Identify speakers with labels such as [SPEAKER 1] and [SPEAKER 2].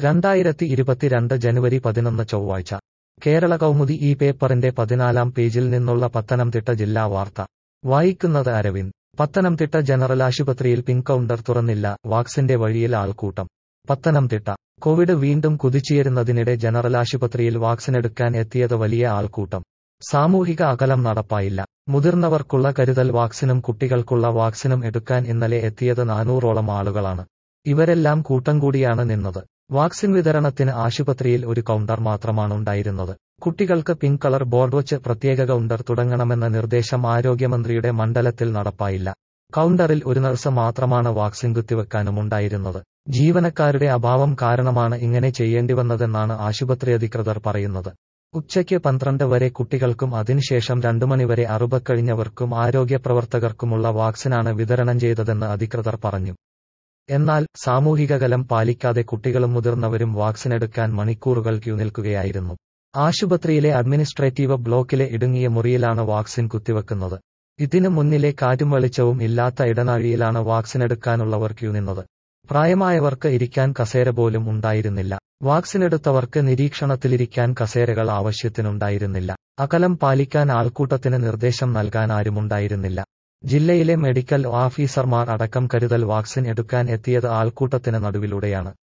[SPEAKER 1] രണ്ടായിരത്തി ഇരുപത്തിരണ്ട് ജനുവരി പതിനൊന്ന് ചൊവ്വാഴ്ച കേരള കൗമുദി ഈ പേപ്പറിന്റെ പതിനാലാം പേജിൽ നിന്നുള്ള പത്തനംതിട്ട ജില്ലാ വാർത്ത വായിക്കുന്നത് അരവിന്ദ് പത്തനംതിട്ട ജനറൽ ആശുപത്രിയിൽ പിങ്ക് കൗണ്ടർ തുറന്നില്ല വാക്സിന്റെ വഴിയിൽ ആൾക്കൂട്ടം പത്തനംതിട്ട കോവിഡ് വീണ്ടും കുതിച്ചുയരുന്നതിനിടെ ജനറൽ ആശുപത്രിയിൽ വാക്സിനെടുക്കാൻ എത്തിയത് വലിയ ആൾക്കൂട്ടം സാമൂഹിക അകലം നടപ്പായില്ല മുതിർന്നവർക്കുള്ള കരുതൽ വാക്സിനും കുട്ടികൾക്കുള്ള വാക്സിനും എടുക്കാൻ ഇന്നലെ എത്തിയത് നാനൂറോളം ആളുകളാണ് ഇവരെല്ലാം കൂട്ടം കൂടിയാണ് നിന്നത് വാക്സിൻ വിതരണത്തിന് ആശുപത്രിയിൽ ഒരു കൗണ്ടർ മാത്രമാണുണ്ടായിരുന്നത് കുട്ടികൾക്ക് പിങ്ക് കളർ ബോർഡ് വച്ച് പ്രത്യേക കൗണ്ടർ തുടങ്ങണമെന്ന നിർദ്ദേശം ആരോഗ്യമന്ത്രിയുടെ മണ്ഡലത്തിൽ നടപ്പായില്ല കൗണ്ടറിൽ ഒരു നഴ്സ് മാത്രമാണ് വാക്സിൻ കുത്തിവെക്കാനും ഉണ്ടായിരുന്നത് ജീവനക്കാരുടെ അഭാവം കാരണമാണ് ഇങ്ങനെ ചെയ്യേണ്ടിവന്നതെന്നാണ് ആശുപത്രി അധികൃതർ പറയുന്നത് ഉച്ചയ്ക്ക് പന്ത്രണ്ട് വരെ കുട്ടികൾക്കും അതിനുശേഷം രണ്ടു മണിവരെ അറുപക്കഴിഞ്ഞവർക്കും ആരോഗ്യപ്രവർത്തകർക്കുമുള്ള വാക്സിനാണ് വിതരണം ചെയ്തതെന്ന് അധികൃതർ പറഞ്ഞു എന്നാൽ സാമൂഹികകലം പാലിക്കാതെ കുട്ടികളും മുതിർന്നവരും വാക്സിനെടുക്കാൻ മണിക്കൂറുകൾ ക്യൂ നിൽക്കുകയായിരുന്നു ആശുപത്രിയിലെ അഡ്മിനിസ്ട്രേറ്റീവ് ബ്ലോക്കിലെ ഇടുങ്ങിയ മുറിയിലാണ് വാക്സിൻ കുത്തിവെക്കുന്നത് ഇതിനു മുന്നിലെ കാറ്റും വെളിച്ചവും ഇല്ലാത്ത ഇടനാഴിയിലാണ് വാക്സിനെടുക്കാനുള്ളവർ ക്യൂ നിന്നത് പ്രായമായവർക്ക് ഇരിക്കാൻ കസേര പോലും ഉണ്ടായിരുന്നില്ല വാക്സിനെടുത്തവർക്ക് നിരീക്ഷണത്തിലിരിക്കാൻ കസേരകൾ ആവശ്യത്തിനുണ്ടായിരുന്നില്ല അകലം പാലിക്കാൻ ആൾക്കൂട്ടത്തിന് നിർദ്ദേശം നൽകാൻ ആരുമുണ്ടായിരുന്നില്ല ജില്ലയിലെ മെഡിക്കൽ ഓഫീസർമാർ അടക്കം കരുതൽ വാക്സിൻ എടുക്കാൻ എത്തിയത് ആൾക്കൂട്ടത്തിന് നടുവിലൂടെയാണ്